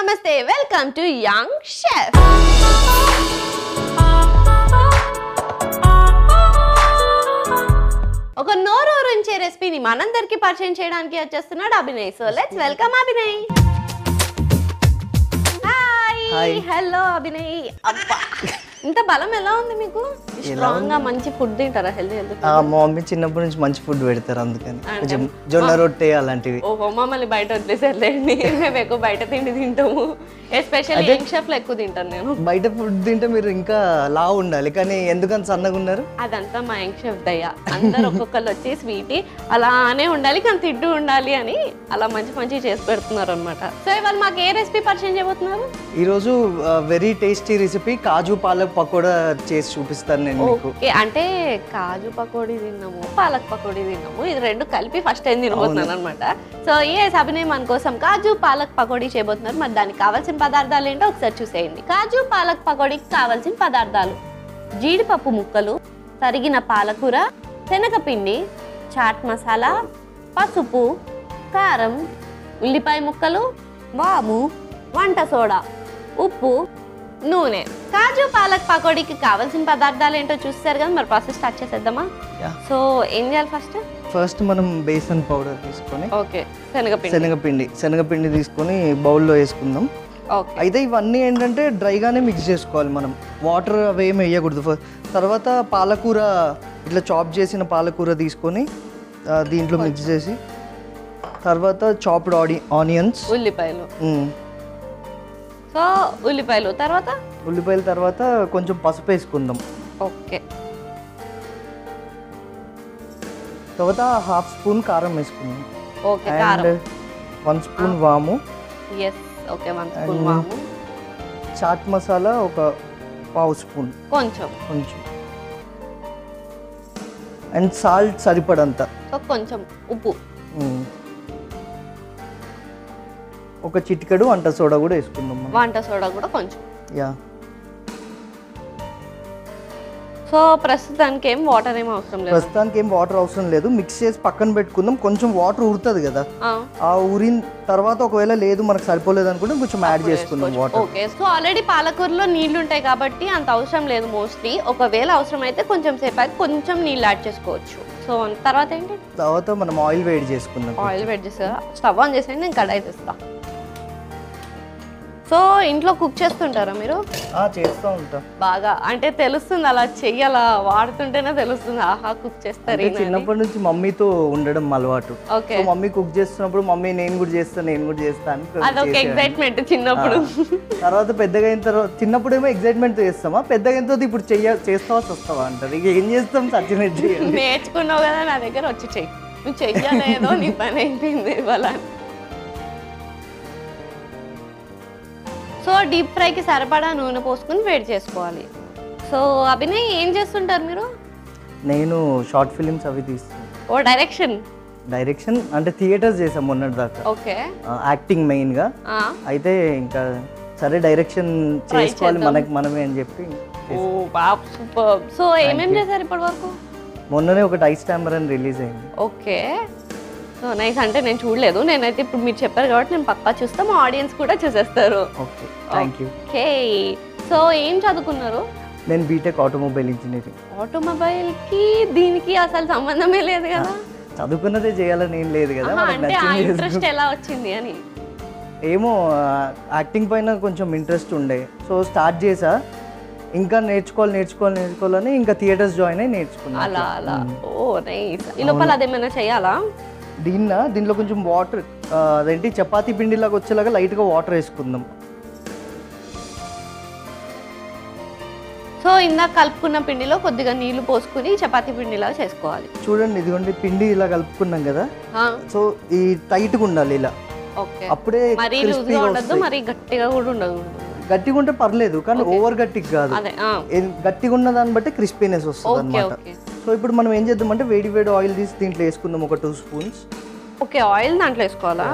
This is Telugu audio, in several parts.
నమస్తే వెల్కమ్ టు యంగ్ షెఫ్ ఒక నోరూరించే రెసిపీని మనందరికి పరిచయం చేయడానికి వచ్చేస్తున్నాడు Abhinay so let's welcome Abhinay hi hi. Hello Abhinay అబ్బా ఇంత బలం ఎలా ఉంది మీకు స్ట్రాంగ్ గా మంచి ఫుడ్ తింటారా హెల్దీ హెల్దీ ఆ, మా మమ్మీ చిన్నప్పటి నుంచి మంచి ఫుడ్ పెడతారు అందుకని కొంచెం జొన్న రొట్టె అలాంటివి ఓహో మమ్మల్ని బయట వదిలేసేర్లేండి మేము ఎక్కువ బయట తిండి తింటాము ఎస్పెషల్లీ యంగ్ షెఫ్ లో ఎక్కువ తింటాను నేను బయట ఫుడ్ తింటే మీరు ఇంకా లా ఉండాలి కానీ ఎందుకంత సన్నగా ఉన్నారు అదంతా మా యంగ్ షెఫ్ దయ అందరు ఒక్కొక్కరు వచ్చి స్వీటీ అలానే ఉండాలి కానీ తింటూ ఉండాలి అని అలా మంచి మంచి చేసి పెడుతున్నారు అనమాట సో ఇవాళ మాకు ఏ రెసిపీ పరిచయం చేయబోతున్నారు ఈరోజు very tasty recipe kaju palak pakoda చేసి చూపిస్తాను నేను మీకు ఓకే అంటే కాజు పకోడీ తిన్నాము పాలక్ పకోడీ తిన్నాము ఇది రెండు కలిపి ఫస్ట్ టైం తినబోతున్నాను అనమాట సో ఏ అభినయ్ మన కోసం కాజు పాలక్ పకోడీ చేయబోతున్నారు మరి దానికి కావాల్సిన పదార్థాలు ఏంటో ఒకసారి చూసేయండి కాజు పాలక్ పకోడీకి కావాల్సిన పదార్థాలు జీడిపప్పు ముక్కలు తరిగిన పాలకూర శనగపిండి చాట్ మసాలా పసుపు కారం ఉల్లిపాయ ముక్కలు వాము వంట సోడా ఉప్పు నూనె కాజు పాలక్ పకోడీకి కావాల్సిన పదార్థాలు ఏంటో చూస్తారు కదా మరి ప్రాసెస్ స్టార్ట్ చేసేద్దామా Yeah. సో ఏం చేయాలి ఫస్ట్ ఫస్ట్ మనం బేసన్ పౌడర్ తీసుకొని ఓకే శనగపిండి శనగపిండి శనగపిండి తీసుకొని బౌల్లో వేసుకుందాం ఓకే అయితే ఇవన్నీ ఏంటంటే డ్రైగానే మిక్స్ చేసుకోవాలి మనం వాటర్ అవి ఏమి వేయకూడదు ఫ- తర్వాత పాలకూర ఇట్లా చాప్ చేసిన పాలకూర తీసుకొని ఆ, దీంట్లో మిక్స్ చేసి తర్వాత చాప్డ్ ఆడి ఆనియన్స్ ఉల్లిపాయలు సో ఉల్లిపాయలు తర్వాత ఉల్లిపాయల తర్వాత కొంచెం పసుపు వేసుకుందాం ఓకే తర్వాత హాఫ్ స్పూన్ కారం వేసుకుందాం ఓకే అండ్ కారం వన్ స్పూన్ వాము yes okay one spoon And- వాము చాట్ మసాలా ఒక పావు స్పూన్ కొంచెం కొంచెం అండ్ సాల్ట్ సరిపడంత సో కొంచెం ఉప్పు మ్మ్. ఒక చిటికెడు వంట సోడా కూడా వేసుకుందాం మనం వంట సోడా కూడా కొంచెం యా సో ప్రస్తుతానికి ఏం వాటర్ ఏం అవసరం లేదు ప్రస్తుతానికి ఏం వాటర్ అవసరం లేదు మిక్స్ చేసి పక్కన పెట్టుకుందాం కొంచెం వాటర్ ఉడుతుంది కదా ఆ, ఆ ఊరిన తర్వాత ఒకవేళ లేదు మనకు సరిపోలేదు అనుకుంటే కొంచెం యాడ్ చేసుకుందాం వాటర్ ఓకే సో ఆల్రెడీ పాలకూరలో నీళ్లు ఉంటాయి కాబట్టి అంత అవసరం లేదు మోస్ట్లీ ఒకవేళ అవసరం అయితే కొంచెం సేపు అయితే కొంచెం నీళ్ళు యాడ్ చేసుకోవచ్చు సో తర్వాత ఏంటి తర్వాత మనం ఆయిల్ వేడి చేసుకుందాం ఆయిల్ వెడ్ చేసా స్టవ్ ఆన్ చేసేయండి నేను కడాయి తెస్తా సో ఇంట్లో కుక్ చేస్తుంటారా మీరు ఆ, చేస్తూ ఉంటా బాగా అంటే తెలుస్తుంది అలా చెయ్యాలా వాడుతుంటేనే తెలుస్తుంది ఆహా కుక్ చేస్తారు అంటే చిన్నప్పటి నుంచి మమ్మీతో ఉండడం అలవాటు ఓకే సో మమ్మీ కుక్ చేస్తున్నప్పుడు మమ్మీ నేను కూడా చేస్తా నేను కూడా చేస్తా అని అదొక చేసేవాడిని. ఎక్సైట్మెంట్ చిన్నప్పుడు తర్వాత పెద్దగా అయిన తర్వాత చిన్నప్పుడు ఏమో ఎగ్జైట్మెంట్ చేస్తామా పెద్దగా అయిన తర్వాత ఇప్పుడు చెయ్య చేస్తావా వస్తావా అంటారు ఇక ఏం చేస్తాం సచ్చినట్టు చేయాలి నేర్చుకున్నావు కదా నా దగ్గర వచ్చి చెయ్యి నువ్వు చెయ్యలేదో నీ పని అయిపోయింది ఇవాళ సో డీప్ ఫ్రైకి సరిపడా నూనె పోసుకుని వేడి చేసుకోవాలి సో అభినయ్ ఏం చేస్తుంటారు మీరు నేను షార్ట్ ఫిలిమ్స్ అవి తీస్తాను ఓ డైరెక్షన్ డైరెక్షన్ అంటే థియేటర్స్ చేసాం మొన్నటి దాకా ఓకే యాక్టింగ్ మెయిన్గా అయితే ఇంకా సరే డైరెక్షన్ చేసుకోవాలి మనకి మనమే అని చెప్పి ఓ బాబ్ సూపర్ సో ఏమేం చేశారు ఇప్పటి వరకు మొన్ననే ఒక టైస్ స్టాంబర్ అని రిలీజ్ అయింది ఓకే సో నైస్ అంటే నేను చూడలేదు నేనైతే ఇప్పుడు మీరు చెప్పారు కాబట్టి నేను పక్కా చూస్తా మా ఆడియన్స్ కూడా చూసేస్తారు okay thank you okay so ఏం చదువుకున్నారు నేను బీటెక్ ఆటోమొబైల్ ఇంజనీరింగ్ ఆటోమొబైల్ కి దీనికి అసలు సంబంధమే లేదు కదా చదువుకున్నదే చేయాలని ఏం లేదు కదా ఆహా, మనకు అంటే ఆ నచ్చింది ఇంట్రెస్ట్ ఎలా వచ్చింది అని ఏమో యాక్టింగ్ పైన కొంచెం ఇంట్రెస్ట్ ఉండే సో స్టార్ట్ చేసా ఇంకా నేర్చుకోవాలి నేర్చుకోవాలి నేర్చుకోవాలని ఇంకా థియేటర్స్ జాయిన్ అయ్యి నేర్చుకున్నా అలా అలా ఓ నైస్ ఈ లోపల అదేమైనా చేయాలా దీన్న దీనిలో కొంచెం వాటర్ అదేంటి చపాతీ పిండిలాగా వచ్చేలాగా లైట్గా వాటర్ వేసుకుందాం సో ఇందాక కలుపుకున్న పిండిలో కొద్దిగా నీళ్లు పోసుకుని చపాతీ పిండిలాగా చేసుకోవాలి చూడండి ఇదిగోండి పిండి ఇలా కలుపుకున్నాం కదా ఆ, సో ఈ టైట్గా ఉండాలి ఇలా ఓకే అప్పుడే మరీ లూజ్గా క్రిస్పీగా ఉండదు వస్తాయి మరీ గట్టిగా కూడా ఉండదు గట్టిగా ఉంటే పర్లేదు కానీ ఓవర్ గట్టిగా కాదు అదే ఆ, ఏ- గట్టిగా ఉన్న దాన్ని బట్టి క్రిస్పీనెస్ వస్తుంది ఓకే అనమాట ఓకే సో ఇప్పుడు మనం ఏం చేద్దామంటే వేడి వేడి ఆయిల్ తీసి దీంట్లో వేసుకుందాం ఒక టూ స్పూన్స్ ఓకే ఆయిల్ దాంట్లో వేసుకోవాలా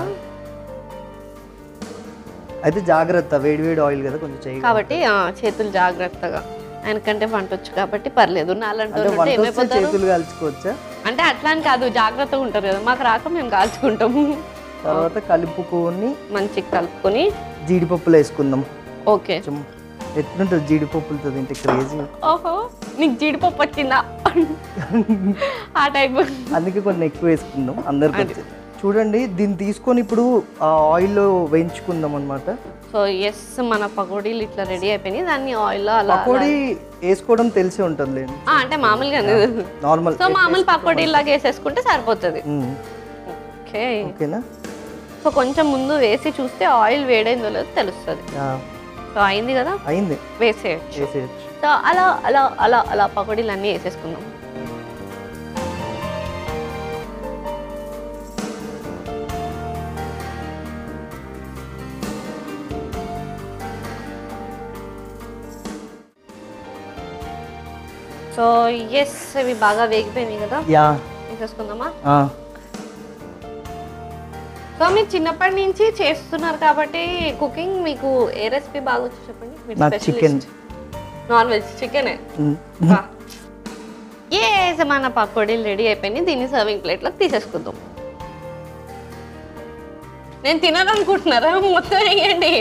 అయితే జాగ్రత్త వేడి వేడి ఆయిల్ కదా కొంచెం చేయి కాబట్టి ఆ, చేతులు జాగ్రత్తగా ఆయనకంటే వంట వచ్చు కాబట్టి పర్లేదు నాలంటూ అంటే ఉంటే వంట వస్తే ఏమైపోతారు చేతులు కాల్చుకోవచ్చా అంటే అట్లా అని కాదు జాగ్రత్తగా ఉంటారు కదా మాకు రాక మేము కాల్చుకుంటాము తర్వాత కలుపుకొని మంచిగా కలుపుకొని జీడిపప్పులు వేసుకుందాం ఓకే కొంచెం ఎట్లుంటుంది జీడిపప్పులతో తింటే క్రేజీ ఓహో నీకు జీడిపప్పు వచ్చిందా ఆ టైప్ అందుకే కొన్ని ఎక్కువ వేసుకుందాం అందరికి వచ్చేది. చూడండి దీన్ని తీసుకొని ఇప్పుడు ఆ ఆయిల్లో వేయించుకుందాం అనమాట సో ఎస్ మన పకోడీలు ఇట్లా రెడీ అయిపోయినాయి దాన్ని ఆయిల్లో అలా పకోడీ వేసుకోవడం తెలిసే ఉంటుంది లేండి ఆ, అంటే మామూలుగా నార్మల్ సో మామూలు పకోడీ లాగా వేసేసుకుంటే సరిపోతుంది ఉమ్, ఓకే ఓకేనా సో కొంచెం ముందు వేసి చూస్తే ఆయిల్ వేడైందో లేదో తెలుస్తుంది ఆ, సో అయింది కదా అయింది వేసేయచ్చు వేసేయచ్చు సో అలా అలా అలా అలా పకోడీలు అన్నీ వేసేసుకుందాం సో ఎస్ ఇవి బాగా వేగిపోయినాయి కదా యా వేసేసుకుందామా ఆ, సో మీరు చిన్నప్పటి నుంచి చేస్తున్నారు కాబట్టి కుకింగ్ మీకు ఏ రెసిపీ బాగా వచ్చి చెప్పండి మీరు నాకు చికెన్ నాన్ వెజ్ చికెనే ఉమ్, ఏ మన పకోడీలు రెడీ అయిపోయినాయి దీన్ని సర్వింగ్ ప్లేట్లోకి తీసేసుకుందాం నేను తినాలనుకుంటున్నారా మొత్తం వేయండి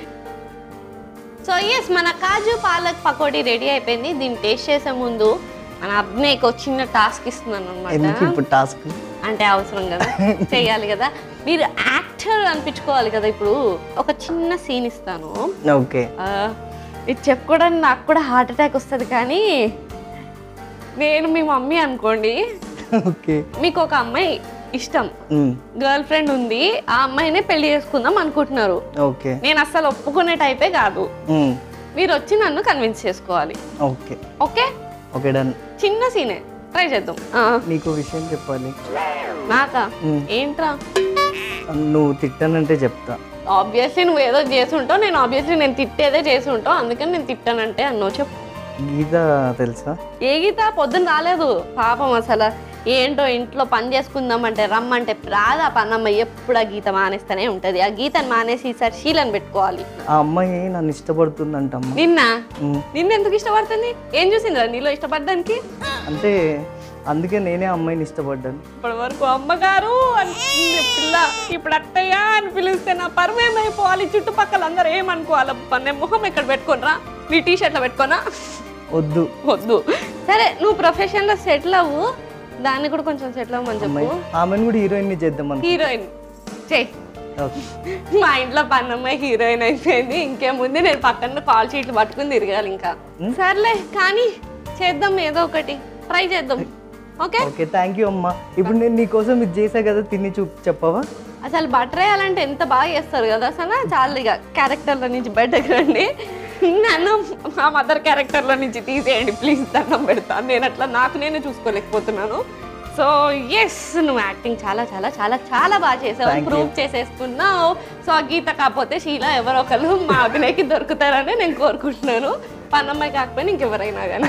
సో ఎస్ మన కాజు పాలక్ పకోడీ రెడీ అయిపోయింది దీన్ని టేస్ట్ చేసే ముందు మన అబ్నేకి ఒక చిన్న టాస్క్ ఇస్తున్నాను ఎందుకు అనమాట ఇప్పుడు టాస్క్ అంటే అవసరం కదా చేయాలి కదా మీరు యాక్టర్ అనిపించుకోవాలి కదా ఇప్పుడు ఒక చిన్న సీన్ ఇస్తాను ఓకే ఆ, ఇది చెప్పుకోవడానికి నాకు కూడా హార్ట్ అటాక్ వస్తుంది కానీ నేను మీ మమ్మీ అనుకోండి ఓకే మీకు ఒక అమ్మాయి ఇష్టం ఉమ్, గర్ల్ ఫ్రెండ్ ఉంది ఆ అమ్మాయినే పెళ్లి చేసుకుందాం అనుకుంటున్నారు ఓకే నేను అస్సలు ఒప్పుకునే టైపే కాదు ఉమ్, మీరు వచ్చి నన్ను కన్విన్స్ చేసుకోవాలి ఓకే ఓకే ఓకే డన్ చిన్న సీనే ట్రై చేద్దాం ఆ, నీకు విషయం చెప్పాలి నాకా ఉమ్. ఏంట్రా నువ్వు తిట్టానంటే చెప్తా ఆబ్వియస్లీ నువ్వు ఏదో చేసి ఉంటావు నేను ఆబ్వియస్లీ నేను తిట్టేదే చేసి ఉంటావు అందుకని నేను తిట్టానంటే అన్నో చెప్పు గీత తెలుసా ఏ గీత పొద్దున్న రాలేదు పాపం అసలు ఏంటో ఇంట్లో పని చేసుకుందామంటే రమ్మంటే రాదా పన్నమ్మ ఎప్పుడు ఆ గీత మానేస్తూనే ఉంటది ఆ గీతను మానేసి ఈసారి శీలను పెట్టుకోవాలి ఆ అమ్మాయి నన్ను ఇష్టపడుతుందంటమ్మా నిన్న ఉమ్, నిన్న ఎందుకు ఇష్టపడుతుంది ఏం చూసిందిరా నీలో ఇష్టపడడానికి అంటే అందుకే నేనే ఆ అమ్మాయిని ఇష్టపడ్డాను ఇప్పటి వరకు అమ్మగారు అంటుంది పిల్ల ఇప్పుడు అత్తయ్య అని పిలిస్తే నా పరువు ఏమైపోవాలి చుట్టుపక్కల అందరూ ఏమనుకోవాలి అబ్బా, నేను మొహం ఎక్కడ పెట్టుకోనరా నీ టీ షర్ట్లో పెట్టుకోనా వద్దు వద్దు సరే నువ్వు ప్రొఫెషన్లో సెటిల్ అవ్వు దాన్ని కూడా కొంచెం సెటిల్ అవ్వమని అమ్మాయి చెప్పు ఆమెను కూడా హీరోయిన్ చేద్దాం అనుకో హీరోయిన్ చెయ్యి ఓకే. మా ఇంట్లో పన్నమ్మాయి హీరోయిన్ అయిపోయింది ఇంకేముంది నేను పక్కన కాల్ షీట్లు పట్టుకుని తిరగాలి ఇంకా సర్లే కానీ చేద్దాం ఏదో ఒకటి ట్రై చేద్దాం ఓకే ఓకే థ్యాంక్ యూ అమ్మా ఇప్పుడు నేను నీకోసం ఇది చేసా కదా తిని చూ చెప్పవా అసలు బటర్ వేయాలంటే ఎంత బాగా చేస్తారు కదా అసలు చాలా ఇక క్యారెక్టర్ల నుంచి బయటకు రండి నన్ను మా మదర్ క్యారెక్టర్ల నుంచి తీసేయండి ప్లీజ్ దండం పెడతాను నేను అట్లా నాకు నేనే చూసుకోలేకపోతున్నాను సో ఎస్ నువ్వు యాక్టింగ్ చాలా చాలా చాలా చాలా బాగా చేసావు Thank you. ప్రూవ్ చేసేసుకున్నావు సో ఆ గీత కాకపోతే షీలా ఎవరో ఒకరు మా అభినయకి దొరుకుతారని నేను కోరుకుంటున్నాను పన్నమ్మాయి కాకపోయినా ఇంకెవరైనా కానీ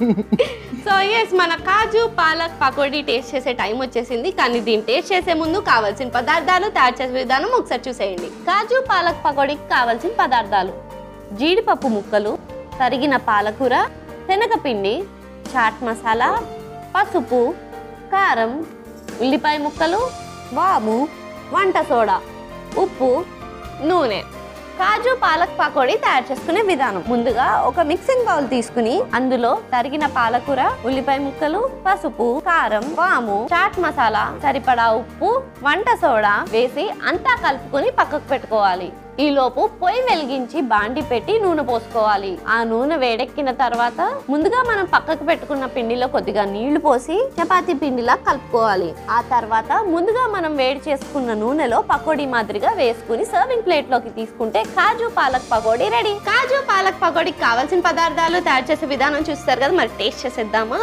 సో ఎస్ మన కాజు పాలక్ పకోడీ టేస్ట్ చేసే టైం వచ్చేసింది కానీ దీన్ని టేస్ట్ చేసే ముందు కావాల్సిన పదార్థాలు తయారు చేసే విధానం ఒకసారి చూసేయండి కాజు పాలక్ పకోడీకి కావాల్సిన పదార్థాలు జీడిపప్పు ముక్కలు తరిగిన పాలకూర శనగపిండి చాట్ మసాలా పసుపు కారం ఉల్లిపాయ ముక్కలు వాము వంట సోడా ఉప్పు నూనె కాజు పాలక్ పకోడీ తయారు చేసుకునే విధానం ముందుగా ఒక మిక్సింగ్ బౌల్ తీసుకుని అందులో తరిగిన పాలకూర ఉల్లిపాయ ముక్కలు పసుపు కారం వాము చాట్ మసాలా సరిపడా ఉప్పు వంట సోడా వేసి అంతా కలుపుకొని పక్కకు పెట్టుకోవాలి ఈ లోపు పొయ్యి వెలిగించి బాండి పెట్టి నూనె పోసుకోవాలి ఆ నూనె వేడెక్కిన తర్వాత ముందుగా మనం పక్కకు పెట్టుకున్న పిండిలో కొద్దిగా నీళ్లు పోసి చపాతీ పిండిలా కలుపుకోవాలి ఆ తర్వాత ముందుగా మనం వేడి చేసుకున్న నూనెలో పకోడీ మాదిరిగా వేసుకుని సర్వింగ్ ప్లేట్ లోకి తీసుకుంటే కాజు పాలక్ పకోడీ రెడీ కాజు పాలక్ పకోడీకి కావాల్సిన పదార్థాలు తయారు చేసే విధానం చూస్తారు కదా మరి టేస్ట్ చేసేద్దామా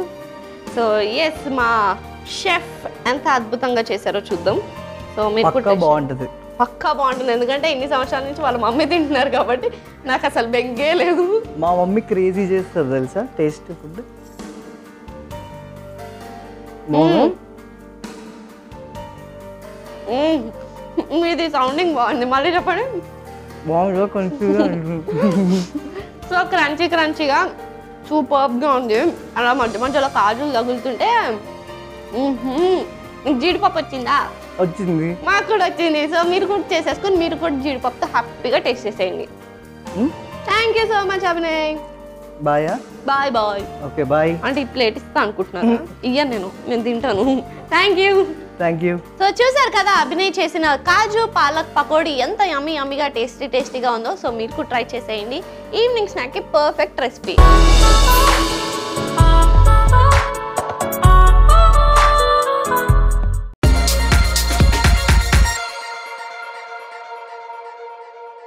సో ఎస్ మా షెఫ్ ఎంత అద్భుతంగా చేశారో చూద్దాం సో మీరు కూడా పక్కా taste బాగుంటుంది పక్కా బాగుంటుంది ఎందుకంటే ఇన్ని సంవత్సరాల నుంచి వాళ్ళ మమ్మీ తింటున్నారు కాబట్టి నాకు అసలు బెంగే లేదు మా మమ్మీ క్రేజీ చేస్తుంది తెలుసా టేస్ట్ ఫుడ్ మ్మ్. మీది సౌండింగ్ బాగుంది మళ్ళీ చెప్పండి బాగుంది కొంచెం సో క్రంచీ క్రంచీగా సూపర్గా ఉంది అలా మధ్య మధ్యలో కాజులు తగులుతుంటే మ్మ్హ్మ్. జీడిపప్పు వచ్చిందా వచ్చింది మాకు కూడా వచ్చింది సో మీరు కూడా చేసేసుకొని మీరు కూడా జీడిపప్పుతో హ్యాపీగా టేస్ట్ చేసేయండి thank you so much Abhinay బాయా బాయ్ బాయ్ ఓకే బాయ్ అంటే ఈ ప్లేట్ ఇస్తా అనుకుంటున్నాను ఇయ్యను నేను నేను తింటాను thank you thank you so చూసారు కదా అభినయ్ చేసిన కాజు పాలక్ పకోడీ ఎంత యమ్మీ యమ్మీగా టేస్టీ టేస్టీగా ఉందో సో మీరు కూడా ట్రై చేసేయండి ఈవినింగ్ స్నాక్కి పర్ఫెక్ట్ రెసిపీ